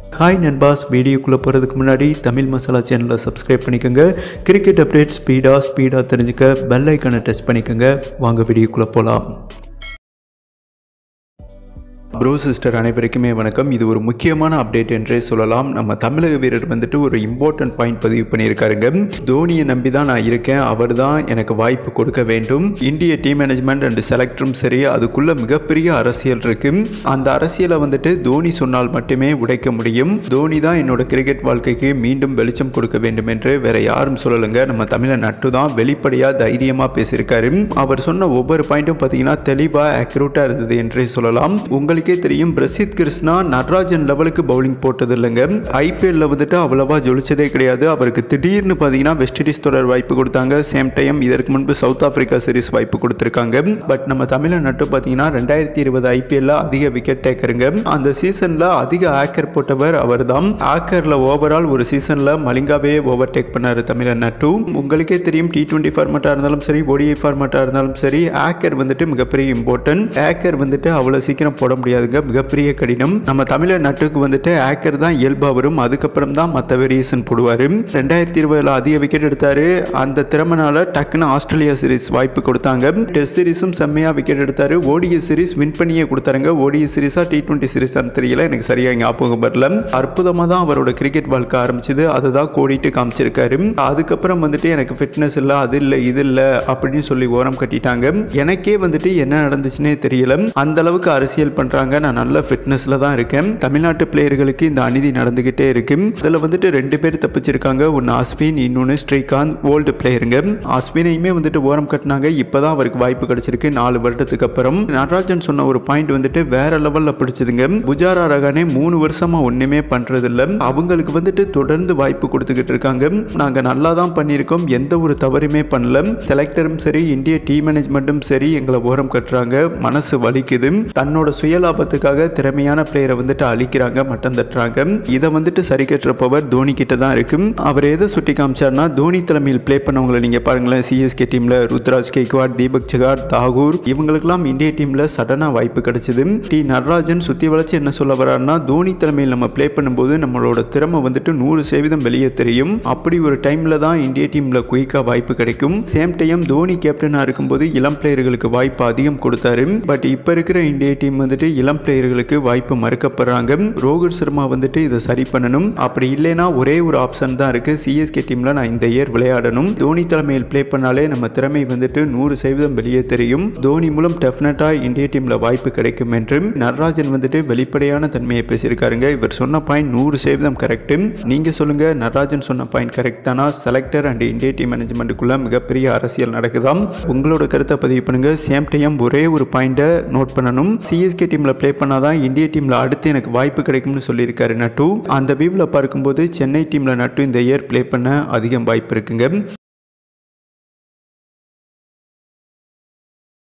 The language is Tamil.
ஹாய் நண்பாஸ் வீடியோக்குள்ளே போகிறதுக்கு முன்னாடி தமிழ் மசாலா சேனலை சப்ஸ்கிரைப் பண்ணிக்கோங்க கிரிக்கெட் அப்டேட் ஸ்பீடாக ஸ்பீடாக தெரிஞ்சுக்க பெல் ஐக்கானை டச் பண்ணிக்கோங்க வாங்க வீடியோக்குள்ளே போகலாம் ப்ரோ சிஸ்டர் அனைவருக்குமே வணக்கம் இது ஒரு முக்கியமான அப்டேட் என்றே சொல்லலாம் நம்ம தமிழக வீரர் வந்துட்டு ஒரு இம்பார்ட்டன்ட் பாயிண்ட் பதிவு பண்ணியிருக்காருங்க தோனியை நம்பி தான் நான் இருக்கேன் அவர் தான் எனக்கு வாய்ப்பு கொடுக்க வேண்டும் இந்திய டீம் மேனேஜ்மெண்ட் அண்ட் செலக்டரும் சரி அதுக்குள்ள மிகப்பெரிய அரசியல் இருக்கு அந்த அரசியலை வந்துட்டு தோனி சொன்னால் மட்டுமே உடைக்க முடியும் தோனி தான் என்னோட கிரிக்கெட் வாழ்க்கைக்கு மீண்டும் வெளிச்சம் கொடுக்க வேண்டும் என்று வேற யாரும் சொல்லலைங்க நம்ம தமிழ நட்டு தான் வெளிப்படையாக தைரியமாக பேசியிருக்காரு அவர் சொன்ன ஒவ்வொரு பாயிண்ட்டும் பார்த்தீங்கன்னா தெளிவாக அக்யூரேட்டாக இருந்தது என்றே சொல்லலாம் உங்களுக்கே தெரியும் பிரசித் கிருஷ்ணா நடராஜன் லெவலுக்கு பவுலிங் போட்டது இல்லைங்க ஐபிஎல்ல வந்துட்டு அவ்வளவா ஜொலிச்சதே கிடையாது அவருக்கு திடீர்னு பார்த்தீங்கன்னா வெஸ்ட் இண்டீஸ் தொடர் வாய்ப்பு கொடுத்தாங்க சேம் டைம் இதற்கு முன்பு சவுத் ஆப்பிரிக்கா சீரிஸ் வாய்ப்பு கொடுத்துருக்காங்க பட் நம்ம தமிழ நட்டு பார்த்தீங்கன்னா ரெண்டாயிரத்தி இருபது ஐபிஎல்ல அதிக விக்கெட் டேக்கருங்க அந்த சீசனில் அதிக ஆக்கர் போட்டவர் அவர் தான் ஆக்கரில் ஓவரால் ஒரு சீசனில் மலிங்காவே ஓவர் டேக் பண்ணார் தமிழ நட்டு உங்களுக்கே தெரியும் டி டுவெண்ட்டி ஃபார்மேட்டாக இருந்தாலும் சரி ஓடிஐ ஃபார்மேட்டாக இருந்தாலும் சரி ஆக்கர் வந்துட்டு மிகப்பெரிய இம்பார்ட்டன்ட் ஆக்கர் வந்துட்டு அவ்வளோ சீக்கிரம் போட முடியாதுங்க மிகப்பெரிய கடினம் நம்ம தமிழர் நட்டுக்கு வந்துட்டு ஆக்கர் தான் இயல்பாக வரும் அதுக்கப்புறம் தான் மற்ற வேரியேஷன் போடுவார் ரெண்டாயிரத்தி இருபதில் அதிக விக்கெட் எடுத்தார் அந்த திறமனால டக்குன்னு ஆஸ்திரேலியா சீரிஸ் வாய்ப்பு கொடுத்தாங்க டெஸ்ட் சீரிஸும் செம்மையாக விக்கெட் எடுத்தார் ஓடிஏ சீரிஸ் வின் பண்ணியே கொடுத்தாருங்க ஓடிஏ சீரிஸாக டி டுவெண்ட்டி சீரிஸான்னு தெரியல எனக்கு சரியாக ஞாபகம் வரல அற்புதமாக தான் அவரோட கிரிக்கெட் வாழ்க்கை ஆரம்பிச்சது அதை தான் கோடிட்டு காமிச்சிருக்காரு அதுக்கப்புறம் வந்துட்டு எனக்கு ஃபிட்னஸ் இல்லை அது இல்லை இது இல்லை அப்படின்னு சொல்லி ஓரம் கட்டிட்டாங்க எனக்கே வந்துட்டு என்ன நடந்துச்சுன்னே தெரியல அந்த அளவுக்கு அரசியல் பண்ணுறாங்க நான் நல்ல ஃபிட்னஸில் தான் இருக்கேன் தமிழ்நாட்டு பிளேயர்களுக்கு இந்த அநீதி நடந்துக்கிட்டே இருக்கு இதில் வந்துட்டு ரெண்டு பேர் தப்பிச்சிருக்காங்க ஒன்று அஸ்வின் இன்னொன்று ஸ்ரீகாந்த் ஓல்டு பிளேயருங்க அஸ்வினையுமே வந்துட்டு ஓரம் கட்டினாங்க இப்போ தான் அவருக்கு வாய்ப்பு கிடைச்சிருக்கு நாலு வருடத்துக்கு அப்புறம் நடராஜன் சொன்ன ஒரு பாயிண்ட் வந்துட்டு வேற லெவலில் பிடிச்சதுங்க புஜாரா ரகானே மூணு வருஷமா ஒன்றுமே பண்ணுறதில்ல அவங்களுக்கு வந்துட்டு தொடர்ந்து வாய்ப்பு கொடுத்துக்கிட்டு இருக்காங்க நாங்கள் நல்லா தான் பண்ணியிருக்கோம் எந்த ஒரு தவறுமே பண்ணல செலக்டரும் சரி இந்திய டீம் மேனேஜ்மெண்ட்டும் சரி எங்களை ஓரம் கட்டுறாங்க மனசு வலிக்குது தன்னோட சுயலாபத்துக்காக திறமையான பிளேயரை வந்துட்டு அழிக்கிறாங்க மட்டம் தட்டுறாங்க இதை வந்துட்டு சரி கட்டுற பவர் தோனி கிட்ட தான் இருக்கு அவர் எதை சுட்டி காமிச்சார்னா தோனி தலைமையில் ப்ளே பண்ணவங்களை நீங்கள் பாருங்களேன் சிஎஸ்கே டீமில் ருத்ராஜ் கெய்க்வாட் தீபக் ஜகார் தாகூர் இவங்களுக்கெல்லாம் இந்திய டீமில் சடனாக வாய்ப்பு கிடைச்சிது டி நடராஜன் சுற்றி வளைச்சு என்ன சொல்ல வர்றாருன்னா தோனி தலைமையில் நம்ம ப்ளே பண்ணும்போது நம்மளோட திறமை வந்துட்டு நூறு சதவீதம் வெளியே தெரியும் அப்படி ஒரு டைமில் தான் இந்திய டீமில் குயிக்காக வாய்ப்பு கிடைக்கும் சேம் டைம் தோனி கேப்டனாக இருக்கும்போது இளம் பிளேயர்களுக்கு வாய்ப்பு அதிகம் கொடுத்தாரு பட் இப்போ இருக்கிற இந்திய டீம் வந்துட்டு இளம் பிளேயர்களுக்கு வாய்ப்பு மறுக்கப்படுறாங்க ரோஹித் சர்மா வந்துட்டு இதை சரி பண்ணணும் அப்படி இல்லைன்னா ஒரே ஒரு ஆப்ஷன் தான் இருக்கு சிஎஸ்கே டீம்ல நான் இந்த இயர் விளையாடணும் தோனி தலைமையில் ப்ளே பண்ணாலே நம்ம திறமை வந்துட்டு நூறு சதவீதம் வெளியே தெரியும் தோனி மூலம் டெஃபினட்டா இந்திய டீம்ல வாய்ப்பு கிடைக்கும் என்று நடராஜன் வந்துட்டு வெளிப்படையான தன்மையை பேசியிருக்காருங்க இவர் சொன்ன பாயிண்ட் நூறு சதவீதம் கரெக்ட் நீங்க சொல்லுங்க நடராஜன் சொன்ன பாயிண்ட் கரெக்ட் தானா செலக்டர் அண்ட் இந்திய டீம் மேனேஜ்மெண்ட்டுக்குள்ள மிகப்பெரிய அரசியல் நடக்குதாம் உங்களோட கருத்தை பதிவு பண்ணுங்க சேம் டைம் ஒரே ஒரு பாயிண்ட்டை நோட் பண்ணணும் சிஎஸ்கே டீம்ல ப்ளே பண்ணாதான் இந்திய டீம்ல அடுத்து எனக்கு வாய்ப்பு கிடைக்கும்னு சொல்லியிருக்காரு நட்டு அந்த வியூவில் பார்க்கும்போது சென்னை டீம்ல நட்டு இந்த இயர் ப்ளே பண்ண அதிகம் வாய்ப்பு இருக்குங்க